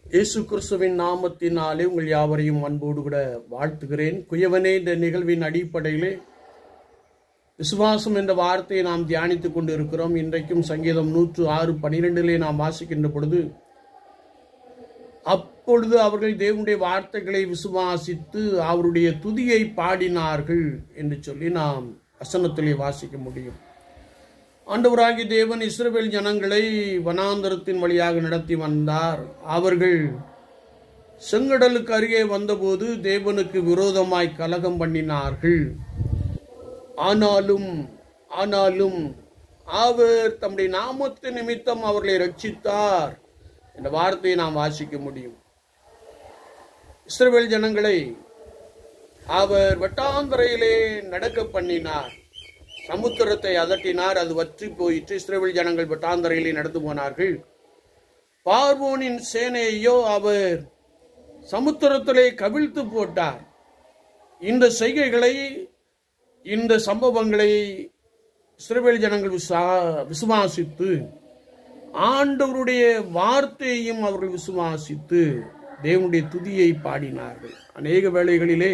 இயேசு கிறிஸ்துவின் நாமத்தினாலே உங்கள் யாவரையும் அன்போடு கூட வாழ்த்துகிறேன் குயவனே இந்த நிகழ்வின் அடிப்படையிலே விசுவாசம் என்ற வார்த்தையை நாம் தியானித்துக் கொண்டு இருக்கிறோம் இன்றைக்கும் சங்கீதம் நூற்று ஆறு பனிரெண்டிலே நாம் வாசிக்கின்ற பொழுது அப்பொழுது அவர்கள் தேவனுடைய வார்த்தைகளை விசுவாசித்து அவருடைய துதியை பாடினார்கள் என்று சொல்லி நாம் வசனத்திலே வாசிக்க முடியும் ஆண்டவராகி தேவன் இஸ்ரவேல் ஜனங்களை வனாந்தரத்தின் வழியாக நடத்தி வந்தார் அவர்கள் செங்கடலுக்கு அருகே வந்தபோது தேவனுக்கு விரோதமாய் கலகம் பண்ணினார்கள் ஆனாலும் ஆனாலும் அவர் தம்முடைய நாமத்து நிமித்தம் அவர்களை ரட்சித்தார் என்ற வார்த்தையை நாம் வாசிக்க முடியும் இஸ்ரவேல் ஜனங்களை அவர் வட்டாந்தரையிலே நடக்க பண்ணினார் சமுத்திரத்தை அதட்டினார் அது வற்றி போயிற்று இஸ்ரேல் ஜனங்கள் வட்டாந்தரையிலே நடந்து போனார்கள் பார்வோனின் சேனையோ அவர் சமுத்திரத்திலே கவிழ்த்து போட்டார் இந்த செய்கைகளை இந்த சம்பவங்களை இஸ்ரேல் ஜனங்கள் விசா- விசுவாசித்து ஆண்டவருடைய வார்த்தையையும் அவர்கள் விசுவாசித்து தேவனுடைய துதியை பாடினார்கள் அநேக வேளைகளிலே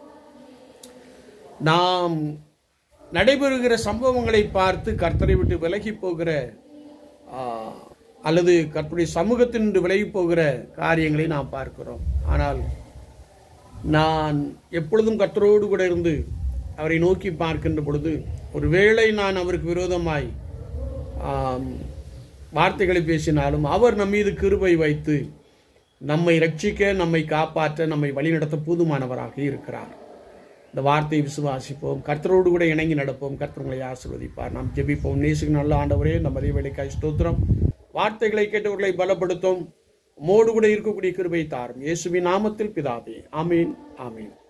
நாம் நடைபெறுகிற சம்பவங்களை பார்த்து கர்த்தரை விட்டு விலகி போகிற ஆ, அல்லது கர்த்தருடைய சமூகத்தினின்று விலகி போகிற காரியங்களை நாம் பார்க்கிறோம் ஆனால் நான் எப்பொழுதும் கர்த்தரோடு கூட இருந்து அவரை நோக்கி பார்க்கின்ற பொழுது ஒருவேளை நான் அவருக்கு விரோதமாய் ஆம், வார்த்தைகளை பேசினாலும் அவர் நம் மீது கிருபை வைத்து நம்மை ரட்சிக்க நம்மை காப்பாற்ற நம்மை வழிநடத்த போதுமானவராக இருக்கிறார் இந்த வார்த்தையை விசுவாசிப்போம் கர்த்தரோடு கூட இணங்கி நடப்போம் கர்த்தர் உங்களை ஆசீர்வதிப்பார் நாம் ஜெபிப்போம் நேசிக்கும் நல்ல ஆண்டவரே நம்ம மதிய வேலைக்காய் ஸ்தோத்திரம் வார்த்தைகளை கேட்டவர்களை பலப்படுத்தும் மோடு கூட இருக்கக்கூடிய கிருபை தாரும் இயேசுவின் நாமத்தில் பிதாவே ஆமீன் ஆமீன்